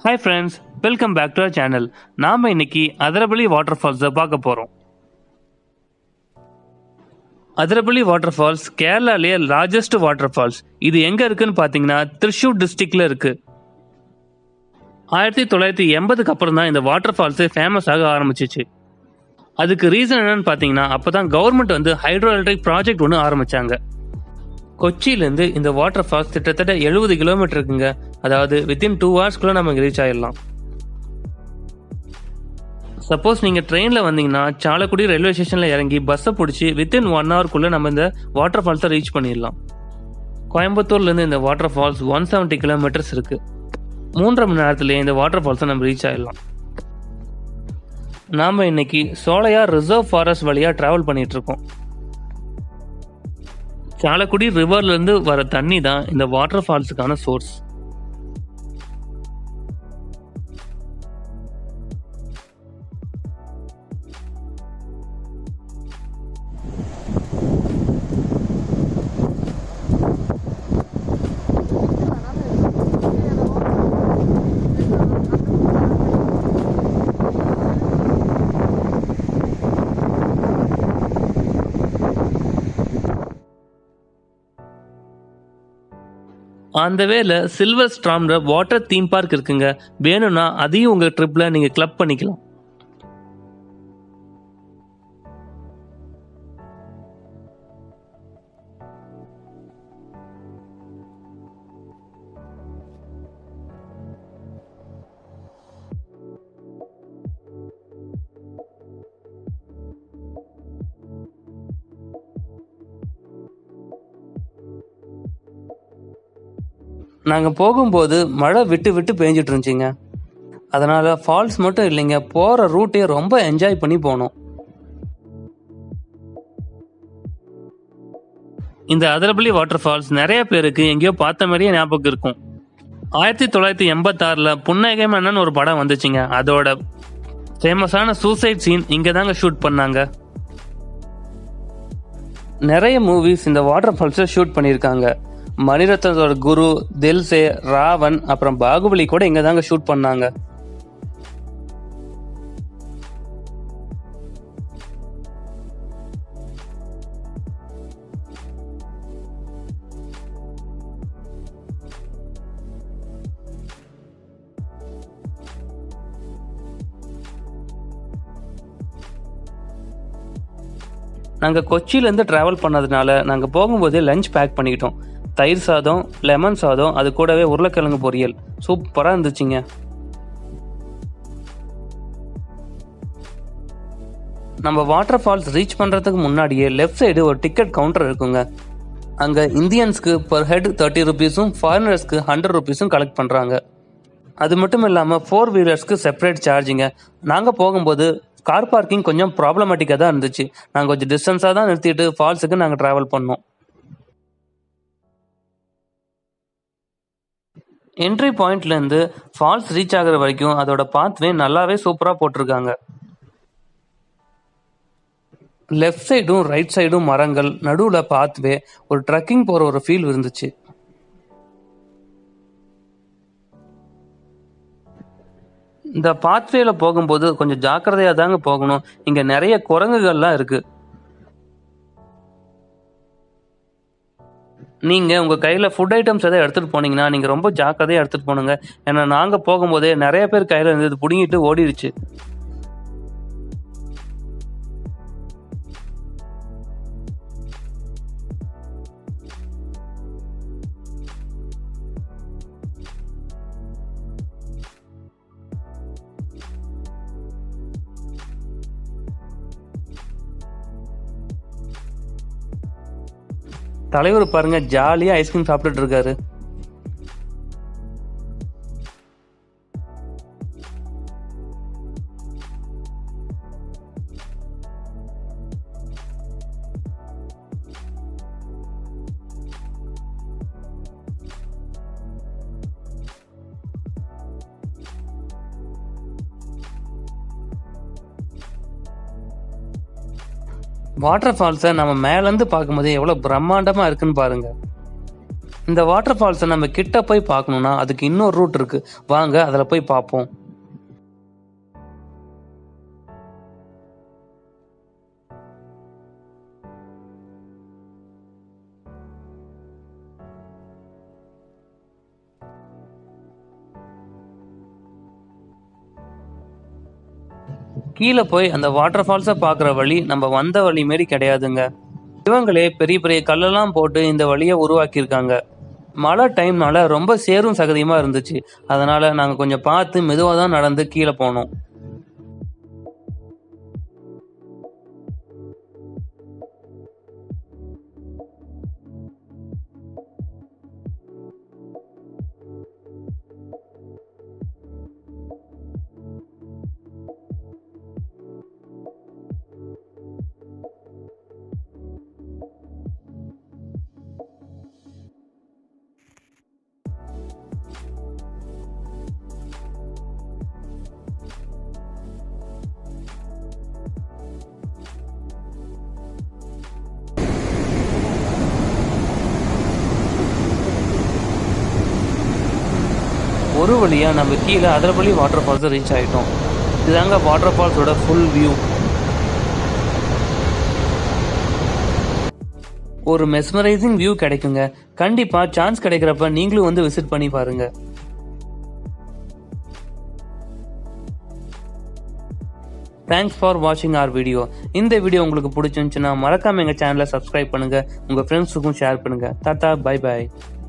hi friends welcome back to our channel நாம் இன்னைக்கு Athirappilly water ஃபால்ஸை பார்க்க போகிறோம் அதிரபலி வாட்டர் ஃபால்ஸ் கேரளாலேயே லார்ஜஸ்ட் வாட்டர் ஃபால்ஸ் இது எங்கே இருக்குன்னு பார்த்தீங்கன்னா திருஷூர் டிஸ்ட்ரிக்டில் இருக்குது ஆயிரத்தி தொள்ளாயிரத்தி எண்பதுக்கு அப்புறம் தான் இந்த வாட்டர் ஃபால்ஸே ஃபேமஸ் ஆக ஆரம்பிச்சிச்சு அதுக்கு ரீசன் என்னன்னு பார்த்தீங்கன்னா அப்போ தான் கவர்மெண்ட் வந்து ஹைட்ரோ எலக்ட்ரிக் ப்ராஜெக்ட் ஒன்று ஆரம்பிச்சாங்க கொச்சியிலேருந்து இந்த வாட்டர் ஃபால்ஸ் கிட்டத்தட்ட எழுபது கிலோமீட்டர் இருக்குங்க அதாவது வித்தின் டூ ஹவர்ஸ்க்குள்ளே நம்ம ரீச் ஆயிடலாம் சப்போஸ் நீங்கள் ட்ரெயினில் வந்தீங்கன்னா சாலக்குடி ரயில்வே ஸ்டேஷனில் இறங்கி பஸ்ஸை பிடிச்சி வித்தின் ஒன் ஹவர்க்குள்ளே நம்ம இந்த வாட்டர் ஃபால்ஸை ரீச் பண்ணிடலாம் கோயம்புத்தூர்லேருந்து இந்த water falls one seventy kilometers இருக்குது மூன்றரை மணி நேரத்துலேயே இந்த வாட்டர் ஃபால்ஸை நம்ம ரீச் ஆயிடலாம் நாம் இன்னைக்கு சோலையார் ரிசர்வ் ஃபாரஸ்ட் வழியாக ட்ராவல் பண்ணிட்டு இருக்கோம் சாலக்குடி ரிவர்லேருந்து வர தண்ணி தான் இந்த வாட்டர் ஃபால்ஸுக்கான சோர்ஸ் அந்த வேல சில்வர் ஸ்ட்ராம்ன்ற வாட்டர் தீம் பார்க் இருக்குங்க வேணும்னா அதையும் உங்க ட்ரிப்ல நீங்க கிளப் பண்ணிக்கலாம் நாங்க போகும்போது மழை விட்டு விட்டு பேஞ்சிட்டு இருந்துச்சுங்க அதனால ஃபால்ஸ் மட்டும் இல்லைங்க போற ரூட்டே ரொம்ப என்ஜாய் பண்ணி போனோம் இந்த அதிரப்பள்ளி வாட்டர் ஃபால்ஸ் நிறைய பேருக்கு எங்கேயோ பார்த்த மாதிரியே ஞாபகம் இருக்கும் ஆயிரத்தி தொள்ளாயிரத்தி எண்பத்தாறுல புன்னகை மன்னன் ஒரு படம் வந்துச்சுங்க அதோட ஃபேமஸான சூசைட் சீன் இங்க தாங்க ஷூட் பண்ணாங்க நிறைய மூவிஸ் இந்த வாட்டர் ஃபால்ஸை ஷூட் பண்ணியிருக்காங்க மணிரத்னத்தோட குரு தில்சே ராவன் அப்புறம் பாகுபலி கூட இங்க தாங்க ஷூட் பண்ணாங்க நாங்கள் கொச்சியிலேருந்து ட்ராவல் பண்ணதுனால நாங்கள் போகும்போதே லஞ்ச் பேக் பண்ணிக்கிட்டோம் தயிர் சாதம் லெமன் சாதம் அது கூடவே உருளைக்கிழங்கு பொரியல் சூப்பராக இருந்துச்சுங்க நம்ம வாட்டர் ஃபால்ஸ் ரீச் பண்ணுறதுக்கு முன்னாடியே லெஃப்ட் சைடு ஒரு டிக்கெட் கவுண்டர் இருக்குங்க அங்கே இந்தியன்ஸ்க்கு பர் ஹெட் தேர்ட்டி ருபீஸும் ஃபாரினர்ஸ்க்கு ஹண்ட்ரட் ருபீஸும் கலெக்ட் பண்ணுறாங்க அது மட்டும் இல்லாமல் ஃபோர் வீலர்ஸ்க்கு செப்பரேட் சார்ஜிங்க நாங்கள் போகும்போது கார் பார்க்கிங் கொஞ்சம் ப்ராப்ளமேட்டிக்காக தான் இருந்துச்சு நாங்கள் கொஞ்சம் டிஸ்டன்ஸாக தான் நிறுத்திட்டு ஃபால்ஸுக்கு நாங்கள் ட்ராவல் பண்ணோம் என்ட்ரி பாயிண்ட்லேருந்து ஃபால்ஸ் ரீச் ஆகுற வரைக்கும் அதோட பாத்வே நல்லாவே சூப்பராக போட்டிருக்காங்க லெஃப்ட் சைடும் ரைட் சைடும் மரங்கள் நடுவில் பாத்வே ஒரு ட்ரக்கிங் போகிற ஒரு ஃபீல் இருந்துச்சு இந்த பாத்வேல போகும்போது கொஞ்சம் ஜாக்கிரதையாக தாங்க போகணும் இங்கே நிறைய குரங்குகள்லாம் இருக்கு நீங்கள் உங்கள் கையில் ஃபுட் ஐட்டம்ஸ் எதாவது எடுத்துகிட்டு போனீங்கன்னா நீங்கள் ரொம்ப ஜாக்கிரதையாக எடுத்துகிட்டு போனுங்க ஏன்னா நாங்கள் போகும்போதே நிறைய பேர் கையில் இருந்தது பிடுங்கிட்டு ஓடிடுச்சு தலைவர் பாருங்க ஜாலியாக ஐஸ்கிரீம் சாப்பிட்டுட்டு இருக்காரு வாட்டர் ஃபால்ஸை நம்ம மேலேருந்து பார்க்கும்போது எவ்வளோ பிரம்மாண்டமாக இருக்குன்னு பாருங்க இந்த வாட்டர் ஃபால்ஸை நம்ம கிட்ட போய் பார்க்கணும்னா அதுக்கு இன்னொரு ரூட் இருக்கு வாங்க அதில் போய் பார்ப்போம் கீழே போய் அந்த வாட்டர் ஃபால்ஸை பார்க்குற வழி நம்ம வந்த வழி மாரி கிடையாதுங்க இவங்களே பெரிய பெரிய கல்லெல்லாம் போட்டு இந்த வழியை உருவாக்கியிருக்காங்க மழை டைம்னால ரொம்ப சேரும் சகதியுமா இருந்துச்சு அதனால நாங்கள் கொஞ்சம் பார்த்து மெதுவாக தான் நடந்து கீழே போனோம் ஒரு வழியா நம்ம கீழே அதிரப்பள்ளி வாட்டர் ஃபால்ஸ் ரீச் ஆயிட்டோம் இதுதாங்க வாட்டர் ஃபால்ஸோட ஃபுல் வியூ ஒரு மெஸ்மரைசிங் வியூ கிடைக்குங்க கண்டிப்பா சான்ஸ் கிடைக்கிறப்ப நீங்களும் வந்து விசிட் பண்ணி பாருங்க தேங்க்ஸ் ஃபார் வாட்சிங் ஆர் வீடியோ இந்த வீடியோ உங்களுக்கு பிடிச்சிருந்துச்சுன்னா மறக்காம எங்க சேனலை சப்ஸ்கிரைப் பண்ணுங்க உங்க ஃப்ரெண்ட்ஸுக்கும் ஷேர் பண்ணுங்க டாடா பை பை